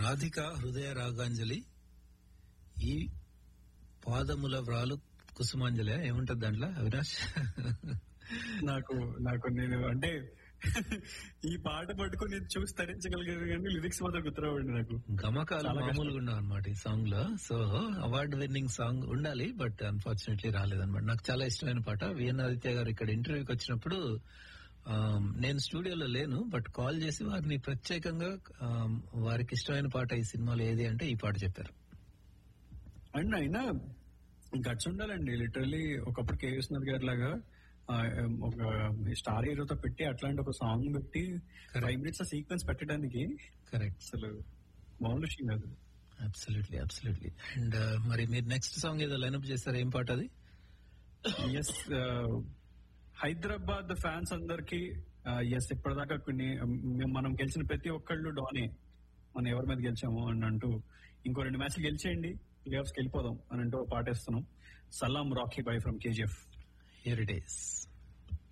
రాధిక హృదయ రాగాంజలి ఈ పాదముల వ్రాలు కుసుమాంజలి ఏముంటది దాంట్లో అవినాష్ నాకు నాకు నేను అంటే ఈ పాట పట్టుకుని నేను చూసి తరించగలిగాను కానీ లిరిక్స్ మాత్రం గుర్తురావండి నాకు గమకాలు చాలా కష్టం. మామూలుగా ఉండవు అనమాట ఈ సాంగ్ లో సో అవార్డు విన్నింగ్ సాంగ్ ఉండాలి బట్ అన్ఫార్చునేట్లీ రాలేదన్నమాట నాకు చాలా ఇష్టమైన పాట విఎన్ ఆదిత్య గారు ఇక్కడ ఇంటర్వ్యూకి వచ్చినప్పుడు ఆమ్, నేను స్టూడియోలో లేను బట్ కాల్ చేసి వారిని ప్రత్యేకంగా ఆమ్, వారికి ఇష్టమైన పాట ఈ సినిమాలో ఏది అంటే ఈ పాట చెప్పారు అండ్ అయినా గట్స్ ఉండాలండి లిటరలీ ఒకప్పుడు కే విశ్వనాథ్ గారి లాగా ఆ, ఒక స్టార్ హీరోతో పెట్టి అట్లాంటి ఒక సాంగ్ పెట్టి ఫైవ్ మినిట్స్ సీక్వెన్స్ పెట్టడానికి కరెక్ట్ అసలు మామూలు విషయం కాదు అబ్సల్యూట్లీ అబ్సల్యూట్లీ అండ్ మరి మీరు నెక్స్ట్ సాంగ్ ఏదో లైన్అప్ చేస్తారు ఏం పాట అది ఎస్ హైదరాబాద్ ఫ్యాన్స్ అందరికి ఎస్ ఇప్పటిదాకా కొన్ని మేము- మనం గెలిచిన ప్రతి ఒక్కళ్ళు డోనే మనం ఎవరి మీద గెలిచాము అని అంటూ ఇంకో రెండు మ్యాచ్లు గెలిచేయండి ప్లే ఆఫ్స్కి వెళ్ళిపోదాం అని అంటూ ఒక పాట ఇస్తున్నాం Salaam Rocky Bhai from KGF here it is